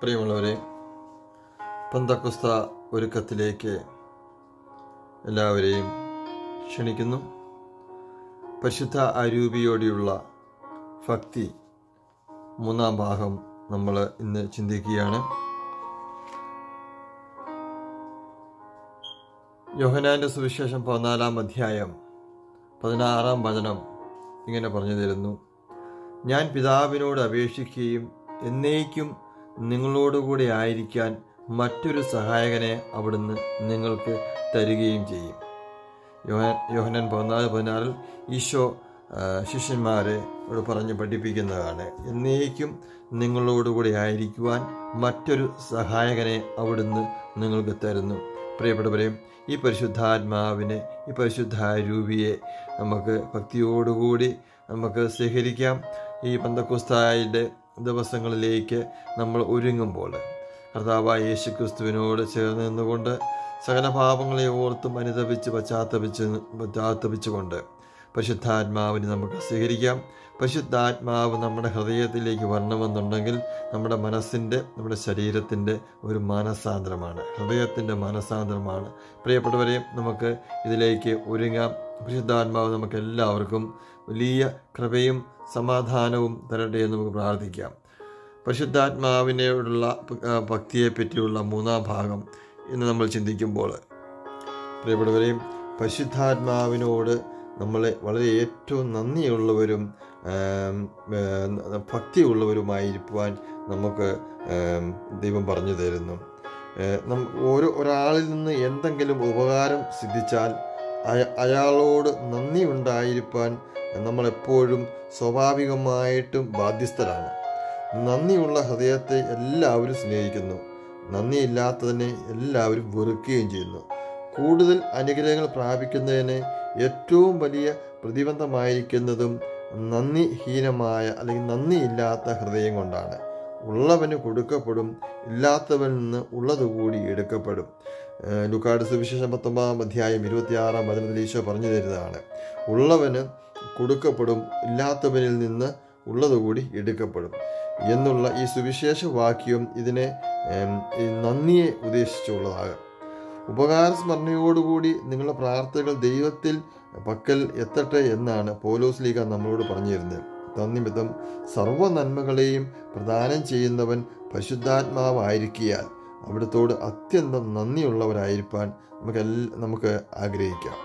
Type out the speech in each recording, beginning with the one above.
പ്രിയമുള്ളവരെ പന്തക്കുസ്ത ഒരുക്കത്തിലേക്ക് എല്ലാവരെയും ക്ഷണിക്കുന്നു പരിശുദ്ധ അരൂപിയോടെയുള്ള ഭക്തി മൂന്നാം ഭാഗം നമ്മൾ ഇന്ന് ചിന്തിക്കുകയാണ് യോഹനാന്റെ സുവിശേഷം പതിനാലാം അധ്യായം പതിനാറാം വചനം ഇങ്ങനെ പറഞ്ഞു തരുന്നു ഞാൻ പിതാവിനോട് അപേക്ഷിക്കുകയും എന്നേക്കും നിങ്ങളോടുകൂടി ആയിരിക്കാൻ മറ്റൊരു സഹായകനെ അവിടുന്ന് നിങ്ങൾക്ക് തരികയും ചെയ്യും യോഹൻ യോഹനൻ പതിനാല് പതിനാറിൽ ഈശോ ആ, ശിഷ്യന്മാരെ ഇവിടെ പറഞ്ഞ് പഠിപ്പിക്കുന്നതാണ് എന്നേക്കും നിങ്ങളോടുകൂടി ആയിരിക്കുവാൻ മറ്റൊരു സഹായകനെ അവിടുന്ന് നിങ്ങൾക്ക് തരുന്നു പ്രിയപ്പെട്ടവരെയും ഈ പരിശുദ്ധാത്മാവിനെ ഈ പരിശുദ്ധ രൂപിയെ നമുക്ക് ഭക്തിയോടുകൂടി നമുക്ക് സ്വീകരിക്കാം ഈ പന്തക്കുസ്തായുടെ ദിവസങ്ങളിലേക്ക് നമ്മൾ ഒരുങ്ങുമ്പോൾ കർത്താവായ യേശു ക്രിസ്തുവിനോട് ചേർന്ന് നിന്നുകൊണ്ട് സകല പാപങ്ങളെ ഓർത്തും അനുതപിച്ച് പശ്ചാത്തപിച്ച് പശ്ചാത്തപിച്ചുകൊണ്ട് പരിശുദ്ധാത്മാവിനെ നമുക്ക് സ്വീകരിക്കാം പരിശുദ്ധാത്മാവ് നമ്മുടെ ഹൃദയത്തിലേക്ക് വരണമെന്നുണ്ടെങ്കിൽ നമ്മുടെ മനസ്സിൻ്റെ നമ്മുടെ ശരീരത്തിൻ്റെ ഒരു മാനസാന്തരമാണ് ഹൃദയത്തിൻ്റെ മാനസാന്തരമാണ് പ്രിയപ്പെട്ടവരെ നമുക്ക് ഇതിലേക്ക് ഒരുങ്ങാം പരിശുദ്ധാത്മാവ് നമുക്ക് എല്ലാവർക്കും വലിയ കൃപയും സമാധാനവും തരട്ടെ എന്ന് നമുക്ക് പ്രാർത്ഥിക്കാം പരിശുദ്ധാത്മാവിനോടുള്ള ഭക്തിയെ പറ്റിയുള്ള മൂന്നാം ഭാഗം ഇന്ന് നമ്മൾ ചിന്തിക്കുമ്പോൾ പ്രിയപ്പെട്ടവരെയും പരിശുദ്ധാത്മാവിനോട് നമ്മളെ വളരെ ഏറ്റവും നന്ദിയുള്ളവരും ആം, ഏ, ഭക്തിയുള്ളവരുമായിരിക്കുവാൻ നമുക്ക് ആം, ദൈവം പറഞ്ഞു തരുന്നു ഏ, നം- ഓരോ ഒരാളിൽ നിന്ന് എന്തെങ്കിലും ഉപകാരം സിദ്ധിച്ചാൽ അയ- അയാളോട് നന്ദി ഉണ്ടായിരിക്കാൻ നമ്മളെപ്പോഴും സ്വാഭാവികമായിട്ടും ബാധ്യസ്ഥരാണ് നന്ദിയുള്ള ഹൃദയത്തെ എല്ലാവരും സ്നേഹിക്കുന്നു നന്ദിയില്ലാത്തതിനെ എല്ലാവരും വെറുക്കുകയും ചെയ്യുന്നു കൂടുതൽ അനുഗ്രഹങ്ങൾ പ്രാപിക്കുന്നതിന് ഏറ്റവും വലിയ പ്രതിബന്ധമായിരിക്കുന്നതും നന്ദിഹീനമായ അല്ലെങ്കിൽ നന്ദിയില്ലാത്ത ഹൃദയം കൊണ്ടാണ് ഉള്ളവന് കൊടുക്കപ്പെടും ഇല്ലാത്തവനിൽ നിന്ന് ഉള്ളതുകൂടി എടുക്കപ്പെടും ഏഹ് ലുക്കാട് സുവിശേഷം പത്തൊമ്പതാം അധ്യായം ഇരുപത്തിയാറാം വചനത്തിൽ ഈശോ പറഞ്ഞു തരുന്നതാണ് ഉള്ളവന് കൊടുക്കപ്പെടും ഇല്ലാത്തവനിൽ നിന്ന് ഉള്ളതുകൂടി എടുക്കപ്പെടും എന്നുള്ള ഈ സുവിശേഷ വാക്യം ഇതിനെ ഏം, ഈ നന്ദിയെ ഉദ്ദേശിച്ചുള്ളതാകാം ഉപകാരസ്മരണയോടുകൂടി നിങ്ങളുടെ പ്രാർത്ഥനകൾ ദൈവത്തിൽ പക്കൽ എത്തട്ടെ എന്നാണ് പോലോസ് ലീഗ നമ്മളോട് പറഞ്ഞിരുന്നത് തന്നിമിത്തം സർവ്വ നന്മകളെയും പ്രദാനം ചെയ്യുന്നവൻ പരിശുദ്ധാത്മാവായിരിക്കിയാൽ അവിടുത്തോട് അത്യന്തം നന്ദിയുള്ളവരായിരിക്കാൻ നമുക്ക് എല്ലാ നമുക്ക് ആഗ്രഹിക്കാം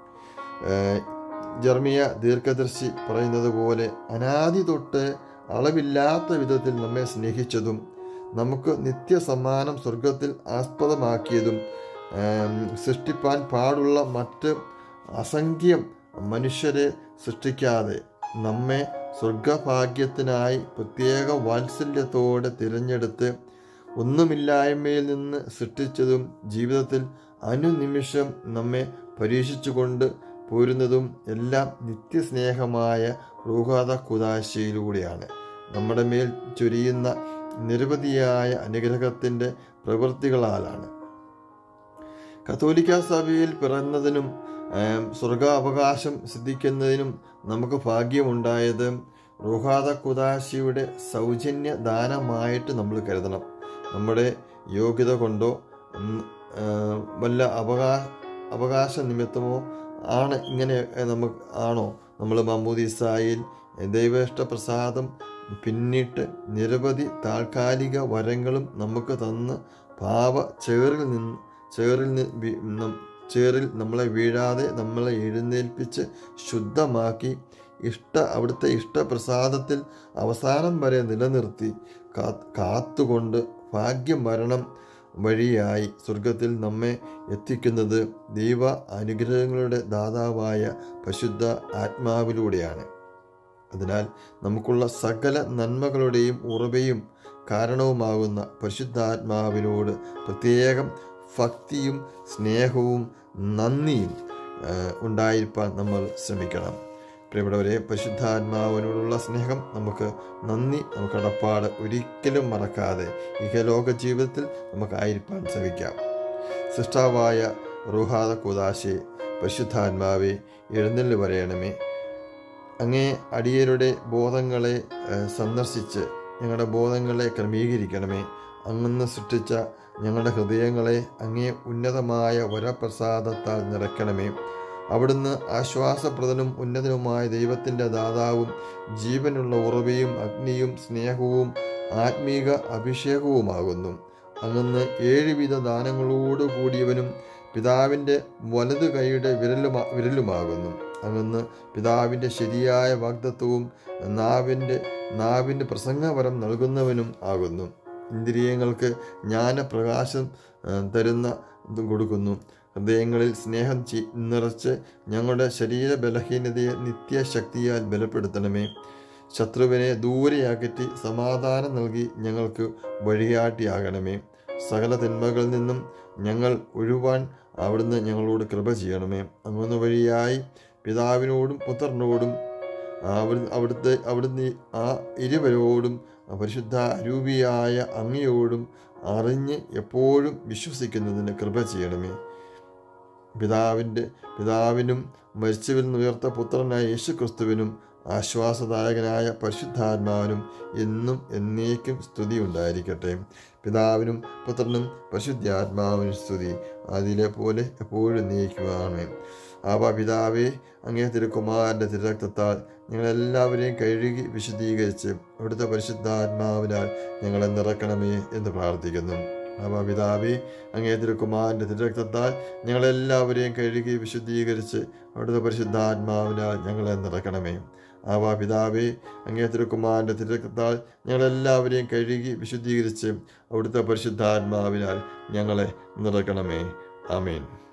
ഏഹ് ജർമിയ ദീർഘദർശി പറയുന്നത് പോലെ അനാദി തൊട്ട് അളവില്ലാത്ത വിധത്തിൽ നമ്മെ സ്നേഹിച്ചതും നമുക്ക് നിത്യസമ്മാനം സ്വർഗത്തിൽ ആസ്പദമാക്കിയതും ഏം, സൃഷ്ടിപ്പാൻ പാടുള്ള മറ്റ് അസംഖ്യം മനുഷ്യരെ സൃഷ്ടിക്കാതെ നമ്മെ സ്വർഗഭാഗ്യത്തിനായി പ്രത്യേക വാത്സല്യത്തോടെ തിരഞ്ഞെടുത്ത് ഒന്നുമില്ലായ്മയിൽ നിന്ന് സൃഷ്ടിച്ചതും ജീവിതത്തിൽ അനുനിമിഷം നമ്മെ പരീക്ഷിച്ചുകൊണ്ട് പോരുന്നതും എല്ലാം നിത്യസ്നേഹമായ റൂഹാദ കുദാശയിലൂടെയാണ് നമ്മുടെ മേൽ ചൊരിയുന്ന നിരവധിയായ അനുഗ്രഹത്തിൻ്റെ പ്രവൃത്തികളാലാണ് കത്തോലിക്ക സഭയിൽ പിറന്നതിനും ഏം, സ്വർഗാവകാശം സിദ്ധിക്കുന്നതിനും നമുക്ക് ഭാഗ്യമുണ്ടായത് റുഹാദ കുദാശിയുടെ സൗജന്യ ദാനമായിട്ട് നമ്മൾ കരുതണം നമ്മുടെ യോഗ്യത കൊണ്ടോ ഉം, ആ, വല്ല അവകാ അവകാശ നിമിത്തമോ ആണ് ഇങ്ങനെ ഏ, നമുക്ക് ആണോ നമ്മൾ മമ്മൂദിസായിൽ ദൈവേഷ്ട പ്രസാദം പിന്നിട്ട് നിരവധി താൽക്കാലിക വരങ്ങളും നമുക്ക് തന്ന് പാപ ചേറിൽ നിന്ന് ചേറിൽ നിന്ന് വി- നം- ചേറിൽ നമ്മളെ വീഴാതെ നമ്മളെ എഴുന്നേൽപ്പിച്ച് ശുദ്ധമാക്കി ഇഷ്ട അവിടുത്തെ ഇഷ്ടപ്രസാദത്തിൽ അവസാനം വരെ നിലനിർത്തി കാ- കാത്തുകൊണ്ട് ഭാഗ്യമരണം വഴിയായി സ്വർഗത്തിൽ നമ്മെ എത്തിക്കുന്നത് ദൈവ അനുഗ്രഹങ്ങളുടെ ദാതാവായ പരിശുദ്ധ ആത്മാവിലൂടെയാണ് അതിനാൽ നമുക്കുള്ള സകല നന്മകളുടെയും ഉറവയും കാരണവുമാകുന്ന പരിശുദ്ധാത്മാവിനോട് പ്രത്യേകം ഭക്തിയും സ്നേഹവും നന്ദിയും ആ, ഉണ്ടായിരിക്കാൻ നമ്മൾ ശ്രമിക്കണം പ്രിയപ്പെട്ടവരെ പരിശുദ്ധാത്മാവിനോടുള്ള സ്നേഹം നമുക്ക് നന്ദി നമുക്ക് കടപ്പാട് ഒരിക്കലും മറക്കാതെ ഇഹലോക ജീവിതത്തിൽ നമുക്കായിരിക്കാൻ ശ്രമിക്കാം സൃഷ്ടാവായ റുഹാദ കുദാശെ പരിശുദ്ധാത്മാവെ എഴുന്നള്ളി വരയണമേ അങ്ങേ അടിയരുടെ ബോധങ്ങളെ ഏഹ്, സന്ദർശിച്ച് ഞങ്ങളുടെ ബോധങ്ങളെ ക്രമീകരിക്കണമേ അങ്ങന്ന് സൃഷ്ടിച്ച ഞങ്ങളുടെ ഹൃദയങ്ങളെ അങ്ങേ ഉന്നതമായ വരപ്രസാദത്താൽ നിറയ്ക്കണമേ അവിടുന്ന് ആശ്വാസപ്രദനും ഉന്നതനുമായ ദൈവത്തിൻ്റെ ദാതാവും ജീവനുള്ള ഉറവയും അഗ്നിയും സ്നേഹവും ആത്മീക അഭിഷേകവുമാകുന്നു അങ്ങന്ന് ഏഴുവിധ ദാനങ്ങളോട് കൂടിയവനും പിതാവിൻ്റെ വലതു കൈയുടെ വിരലുമാ വിരലുമാകുന്നു അങ്ങന്ന് പിതാവിൻ്റെ ശരിയായ വാഗ്ദത്വവും നാവിൻ്റെ നാവിൻ്റെ പ്രസംഗവരം നൽകുന്നവനും ആകുന്നു ഇന്ദ്രിയങ്ങൾക്ക് ജ്ഞാനപ്രകാശം ആ, തരുന്ന ഇതും കൊടുക്കുന്നു ഹൃദയങ്ങളിൽ സ്നേഹം ചി നിറച്ച് ഞങ്ങളുടെ ശരീര ബലഹീനതയെ നിത്യശക്തിയാൽ ബലപ്പെടുത്തണമേ ശത്രുവിനെ ദൂരെ അകറ്റി സമാധാനം നൽകി ഞങ്ങൾക്ക് വഴികാട്ടിയാകണമേ സകല തിന്മകളിൽ നിന്നും ഞങ്ങൾ ഒഴിവാൻ അവിടുന്ന് ഞങ്ങളോട് കൃപ ചെയ്യണമേ അങ്ങുന്ന വഴിയായി പിതാവിനോടും പുത്രനോടും അവിടു അവിടുത്തെ അവിടുന്ന് ആ ഇരുവരോടും പരിശുദ്ധ അരൂപിയായ അങ്ങയോടും അറിഞ്ഞ് എപ്പോഴും വിശ്വസിക്കുന്നതിന് കൃപ ചെയ്യണമേ പിതാവിൻ്റെ പിതാവിനും മരിച്ചവരിൽ നിന്ന് ഉയർത്ത പുത്രനായ യേശു ക്രിസ്തുവിനും ആശ്വാസദായകനായ പരിശുദ്ധാത്മാവിനും എന്നും എന്നേക്കും സ്തുതി ഉണ്ടായിരിക്കട്ടെ പിതാവിനും പുത്രനും പരിശുദ്ധാത്മാവിനും സ്തുതി അതിലെ പോലെ എപ്പോഴും നീക്കുവാണ് ആവ പിതാവേ അങ്ങേ തിരുക്കുമാരൻ്റെ തിരക്തത്താൽ ഞങ്ങളെല്ലാവരെയും കഴുകി വിശദീകരിച്ച് അവിടുത്തെ പരിശുദ്ധാത്മാവിനാൽ ഞങ്ങളെ നിറക്കണമേ എന്ന് പ്രാർത്ഥിക്കുന്നു ആവ പിതാവേ അങ്ങേ തിരുക്കുമാരൻ്റെ തിരക്തത്താൽ ഞങ്ങളെല്ലാവരെയും കഴുകി വിശുദ്ധീകരിച്ച് അവിടുത്തെ പരിശുദ്ധാത്മാവിനാൽ ഞങ്ങളെ നിറക്കണമേ ആവാ പിതാവേ അങ്ങേ തിരുക്കുമാരൻ്റെ തിരക്കത്താൽ ഞങ്ങളെല്ലാവരെയും കഴുകി വിശുദ്ധീകരിച്ച് അവിടുത്തെ പരിശുദ്ധാത്മാവിനാൽ ഞങ്ങളെ നിറക്കണമേ ആമേൻ